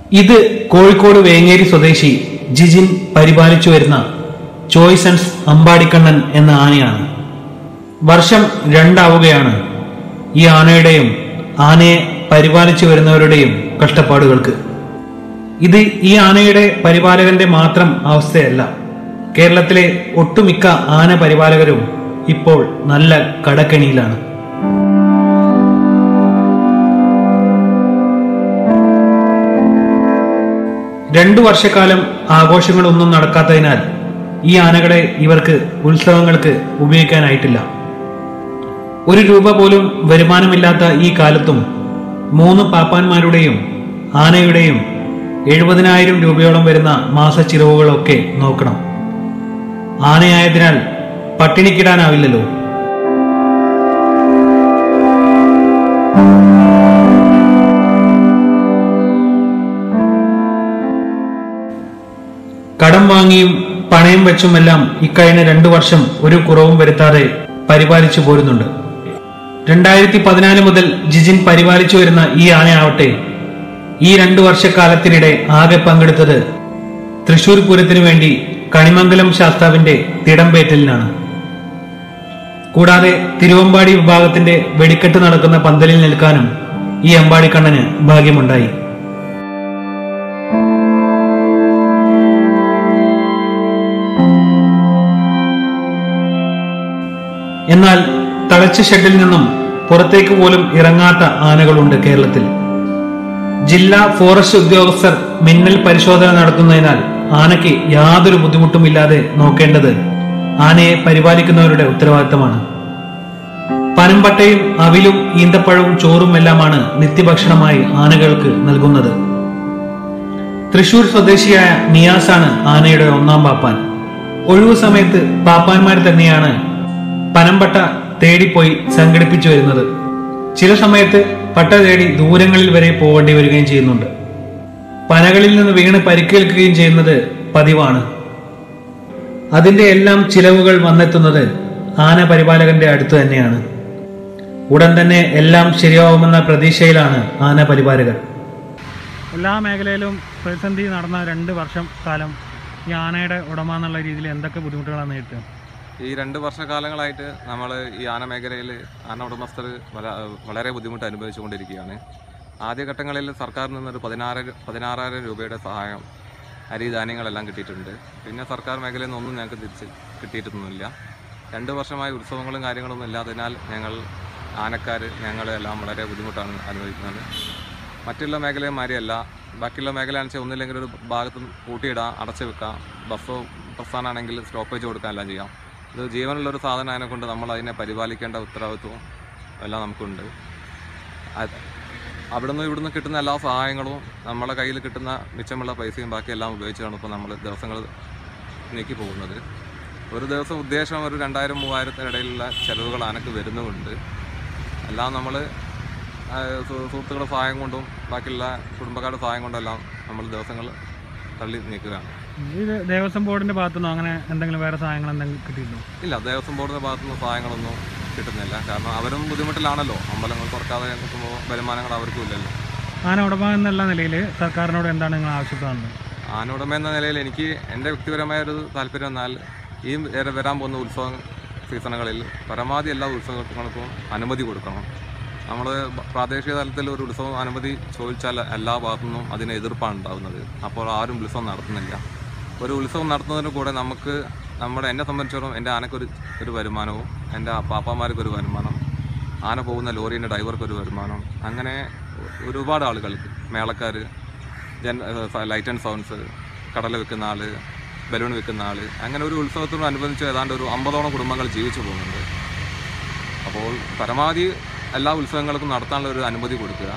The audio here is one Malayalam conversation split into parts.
ഇത് കോഴിക്കോട് വേങ്ങേരി സ്വദേശി ജിജിൻ പരിപാലിച്ചു വരുന്ന ചോയ്സൺസ് അമ്പാടിക്കണ്ണൻ എന്ന ആനയാണ് വർഷം രണ്ടാവുകയാണ് ഈ ആനയുടെയും ആനയെ പരിപാലിച്ചു വരുന്നവരുടെയും കഷ്ടപ്പാടുകൾക്ക് ഇത് ഈ ആനയുടെ പരിപാലകന്റെ മാത്രം അവസ്ഥയല്ല കേരളത്തിലെ ഒട്ടുമിക്ക ആന പരിപാലകരും ഇപ്പോൾ നല്ല കടക്കെണിയിലാണ് രണ്ടു വർഷക്കാലം ആഘോഷങ്ങളൊന്നും നടക്കാത്തതിനാൽ ഈ ആനകളെ ഇവർക്ക് ഉത്സവങ്ങൾക്ക് ഉപയോഗിക്കാനായിട്ടില്ല ഒരു രൂപ പോലും വരുമാനമില്ലാത്ത ഈ കാലത്തും മൂന്ന് പാപ്പാന്മാരുടെയും ആനയുടെയും എഴുപതിനായിരം രൂപയോളം വരുന്ന മാസച്ചിലവുകളൊക്കെ നോക്കണം ആനയായതിനാൽ പട്ടിണിക്കിടാനാവില്ലല്ലോ കടം വാങ്ങിയും പണയം വെച്ചുമെല്ലാം ഇക്കഴിഞ്ഞ രണ്ടു വർഷം ഒരു കുറവും വരുത്താതെ പരിപാലിച്ചു പോരുന്നുണ്ട് രണ്ടായിരത്തി പതിനാല് മുതൽ ജിജിൻ പരിപാലിച്ചു വരുന്ന ഈ ആനയാവട്ടെ ഈ രണ്ടു വർഷക്കാലത്തിനിടെ ആകെ പങ്കെടുത്തത് തൃശൂർ പൂരത്തിനു വേണ്ടി കണിമംഗലം ശാസ്താവിന്റെ തിടമ്പേറ്റലിനാണ് കൂടാതെ തിരുവമ്പാടി വിഭാഗത്തിന്റെ വെടിക്കെട്ട് നടക്കുന്ന പന്തലിൽ നിൽക്കാനും ഈ അമ്പാടിക്കണ്ണന് ഭാഗ്യമുണ്ടായി എന്നാൽ തളച്ച ഷെഡിൽ നിന്നും പുറത്തേക്ക് പോലും ഇറങ്ങാത്ത ആനകളുണ്ട് കേരളത്തിൽ ജില്ലാ ഫോറസ്റ്റ് ഉദ്യോഗസ്ഥർ മിന്നൽ പരിശോധന നടത്തുന്നതിനാൽ ആനയ്ക്ക് യാതൊരു ബുദ്ധിമുട്ടുമില്ലാതെ നോക്കേണ്ടത് ആനയെ പരിപാലിക്കുന്നവരുടെ ഉത്തരവാദിത്തമാണ് പനമ്പട്ടയും അവിലും ഈന്തപ്പഴവും ചോറും എല്ലാമാണ് നിത്യഭക്ഷണമായി ആനകൾക്ക് നൽകുന്നത് തൃശൂർ സ്വദേശിയായ നിയാസാണ് ആനയുടെ ഒന്നാം പാപ്പാൻ ഒഴിവു സമയത്ത് പാപ്പാന്മാർ തന്നെയാണ് പനമ്പട്ട തേടിപ്പോയി സംഘടിപ്പിച്ചു വരുന്നത് ചില സമയത്ത് പട്ട തേടി ദൂരങ്ങളിൽ വരെ പോവേണ്ടി വരികയും ചെയ്യുന്നുണ്ട് പനകളിൽ നിന്ന് വീണ് പരിക്കേൽക്കുകയും ചെയ്യുന്നത് പതിവാണ് അതിന്റെ എല്ലാം ചിലവുകൾ വന്നെത്തുന്നത് ആന പരിപാലകന്റെ അടുത്ത് തന്നെയാണ് ഉടൻ തന്നെ എല്ലാം ശരിയാവുമെന്ന പ്രതീക്ഷയിലാണ് ആന പരിപാലകർ എല്ലാ മേഖലയിലും പ്രതിസന്ധി നടന്ന രണ്ട് വർഷം കാലം ഈ ആനയുടെ ഉടമ എന്നുള്ള രീതിയിൽ എന്തൊക്കെ ബുദ്ധിമുട്ടുകളാണ് നേരിട്ടത് ഈ രണ്ട് വർഷക്കാലങ്ങളായിട്ട് നമ്മൾ ഈ ആന മേഖലയിൽ ആന ഉടമസ്ഥർ വല- വളരെ ബുദ്ധിമുട്ട് അനുഭവിച്ചുകൊണ്ടിരിക്കുകയാണ് ആദ്യഘട്ടങ്ങളിൽ സർക്കാരിൽ നിന്നൊരു പതിനാറ് പതിനാറായിരം രൂപയുടെ സഹായം അരി ധാന്യങ്ങളെല്ലാം കിട്ടിയിട്ടുണ്ട് പിന്നെ സർക്കാർ മേഖലയിൽ നിന്നൊന്നും ഞങ്ങൾക്ക് തിരിച്ച് കിട്ടിയിട്ടൊന്നുമില്ല രണ്ട് വർഷമായി ഉത്സവങ്ങളും കാര്യങ്ങളൊന്നും ഇല്ലാത്തതിനാൽ ഞങ്ങൾ ആനക്കാർ ഞങ്ങളെല്ലാം വളരെ ബുദ്ധിമുട്ടാണ് അനുഭവിക്കുന്നത് മറ്റുള്ള മേഖലമാരിയല്ല ബാക്കിയുള്ള മേഖലയാണെന്ന് വെച്ചാൽ ഒന്നില്ലെങ്കിൽ ഒരു ഭാഗത്ത് കൂട്ടിയിടാം അടച്ചു വെക്കാം ബസ്സോ പ്രസ്ഥാനമാണെങ്കിൽ സ്റ്റോപ്പേജ് കൊടുക്കാൻ എല്ലാം ചെയ്യാം ഇത് ജീവനുള്ള ഒരു സാധനം അതിനെ കൊണ്ട് നമ്മൾ അതിനെ പരിപാലിക്കേണ്ട ഉത്തരവാദിത്വവും എല്ലാം നമുക്കുണ്ട് അത് അവിടുന്ന് ഇവിടുന്ന് കിട്ടുന്ന എല്ലാ സഹായങ്ങളും നമ്മളെ കയ്യിൽ കിട്ടുന്ന മിച്ചമുള്ള പൈസയും ബാക്കിയെല്ലാം ഉപയോഗിച്ചാണ് ഇപ്പോൾ നമ്മൾ ദിവസങ്ങൾ നീക്കി പോകുന്നത് ഒരു ദിവസം ഉദ്ദേശം ഒരു രണ്ടായിരം മൂവായിരത്തിനിടയിലുള്ള ചിലവുകൾ ആനക്ക് വരുന്നുമുണ്ട് എല്ലാം നമ്മൾ സുഹൃത്തുക്കളുടെ സഹായം കൊണ്ടും ബാക്കിയുള്ള കുടുംബക്കാരുടെ സഹായം കൊണ്ടും എല്ലാം നമ്മൾ ദിവസങ്ങൾ തള്ളി നീക്കുകയാണ് ഈ ദേവസ്വം ബോർഡിന്റെ ഭാഗത്തുനിന്നോ അങ്ങനെ എന്തെങ്കിലും വേറെ സഹായങ്ങൾ എന്തെങ്കിലും കിട്ടിയിട്ടുണ്ടോ ഇല്ല ദേവസ്വം ബോർഡിന്റെ ഭാഗത്തുനിന്ന് സഹായങ്ങളൊന്നും കിട്ടുന്നില്ല കാരണം അവരും ബുദ്ധിമുട്ടിലാണല്ലോ അമ്പലങ്ങൾ തുറക്കാതെ നോക്കുമ്പോൾ വരുമാനങ്ങൾ അവർക്കും ഇല്ലല്ലോ ആന ഉടമ എന്നുള്ള നിലയിൽ സർക്കാരിനോട് എന്താണ് നിങ്ങൾ ആവശ്യപ്പെടുന്നത് ആനയുടമ എന്ന നിലയിൽ എനിക്ക് എൻ്റെ വ്യക്തിപരമായ ഒരു താല്പര്യം എന്നാൽ ഈ വര- വരാൻ പോകുന്ന ഉത്സവ സീസണുകളിൽ പരമാവധി എല്ലാ ഉത്സവങ്ങൾക്കും അനുമതി കൊടുക്കണം നമ്മൾ പ്രാദേശിക തലത്തിൽ ഒരു ഉത്സവം അനുമതി ചോദിച്ചാൽ എല്ലാ ഭാഗത്തുനിന്നും അതിന് എതിർപ്പാണ് ഉണ്ടാകുന്നത് അപ്പോൾ ആരും ഉത്സവം നടത്തുന്നില്ല ഒരു ഉത്സവം നടത്തുന്നതിന് കൂടെ നമുക്ക് നമ്മുടെ എന്നെ സംബന്ധിച്ചിടത്തോളം എൻ്റെ ആനക്കൊരു ഒരു വരുമാനവും എൻ്റെ പാപ്പാമാർക്ക് ഒരു വരുമാനം ആന പോകുന്ന ലോറീൻ്റെ ഡ്രൈവർക്ക് ഒരു വരുമാനം അങ്ങനെ ഒരുപാട് ആളുകൾക്ക് മേളക്കാർ ജൻ ലൈറ്റ് ആൻഡ് സൗണ്ട്സ് കടല വെക്കുന്ന ആള് ബലൂൺ വെക്കുന്ന ആള് അങ്ങനെ ഒരു ഉത്സവത്തോടനുബന്ധിച്ച് ഏതാണ്ട് ഒരു അമ്പതോളം കുടുംബങ്ങൾ ജീവിച്ചു പോകുന്നുണ്ട് അപ്പോൾ പരമാവധി എല്ലാ ഉത്സവങ്ങൾക്കും നടത്താനുള്ള ഒരു അനുമതി കൊടുക്കുക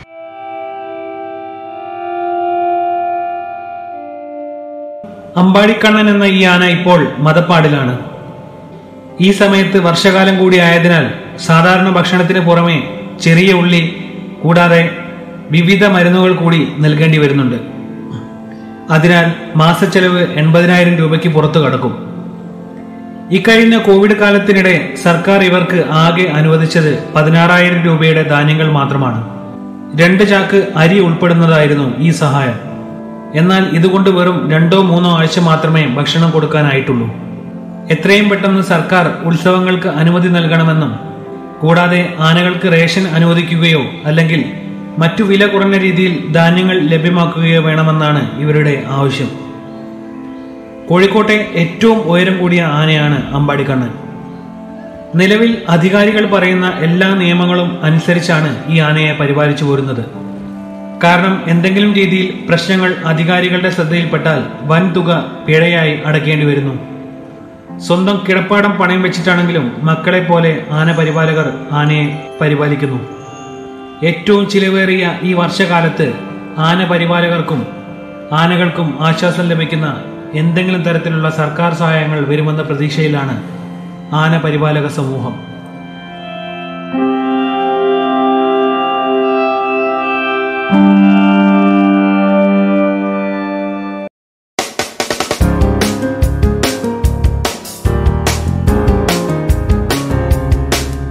അമ്പാടിക്കണ്ണൻ എന്ന ഈ ആന ഇപ്പോൾ മതപ്പാടിലാണ് ഈ സമയത്ത് വർഷകാലം കൂടി ആയതിനാൽ സാധാരണ ഭക്ഷണത്തിന് പുറമെ ചെറിയ ഉള്ളി കൂടാതെ വിവിധ മരുന്നുകൾ കൂടി നൽകേണ്ടി വരുന്നുണ്ട് അതിനാൽ മാസച്ചെലവ് എൺപതിനായിരം രൂപയ്ക്ക് പുറത്തു കടക്കും ഇക്കഴിഞ്ഞ കോവിഡ് കാലത്തിനിടെ സർക്കാർ ഇവർക്ക് ആകെ അനുവദിച്ചത് പതിനാറായിരം രൂപയുടെ ധാന്യങ്ങൾ മാത്രമാണ് രണ്ട് ചാക്ക് അരി ഉൾപ്പെടുന്നതായിരുന്നു ഈ സഹായം എന്നാൽ ഇതുകൊണ്ട് വെറും രണ്ടോ മൂന്നോ ആഴ്ച മാത്രമേ ഭക്ഷണം കൊടുക്കാനായിട്ടുള്ളൂ എത്രയും പെട്ടെന്ന് സർക്കാർ ഉത്സവങ്ങൾക്ക് അനുമതി നൽകണമെന്നും കൂടാതെ ആനകൾക്ക് റേഷൻ അനുവദിക്കുകയോ അല്ലെങ്കിൽ മറ്റു വില കുറഞ്ഞ രീതിയിൽ ധാന്യങ്ങൾ ലഭ്യമാക്കുകയോ വേണമെന്നാണ് ഇവരുടെ ആവശ്യം കോഴിക്കോട്ടെ ഏറ്റവും ഉയരം കൂടിയ ആനയാണ് അമ്പാടിക്കണ്ണൻ നിലവിൽ അധികാരികൾ പറയുന്ന എല്ലാ നിയമങ്ങളും അനുസരിച്ചാണ് ഈ ആനയെ പരിപാലിച്ചു പോരുന്നത് കാരണം എന്തെങ്കിലും രീതിയിൽ പ്രശ്നങ്ങൾ അധികാരികളുടെ ശ്രദ്ധയിൽപ്പെട്ടാൽ വൻ തുക പിഴയായി അടയ്ക്കേണ്ടി വരുന്നു സ്വന്തം കിടപ്പാടം പണയം വെച്ചിട്ടാണെങ്കിലും മക്കളെ പോലെ ആന പരിപാലകർ ആനയെ പരിപാലിക്കുന്നു ഏറ്റവും ചിലവേറിയ ഈ വർഷകാലത്ത് ആന പരിപാലകർക്കും ആനകൾക്കും ആശ്വാസം ലഭിക്കുന്ന എന്തെങ്കിലും തരത്തിലുള്ള സർക്കാർ സഹായങ്ങൾ വരുമെന്ന പ്രതീക്ഷയിലാണ് ആന പരിപാലക സമൂഹം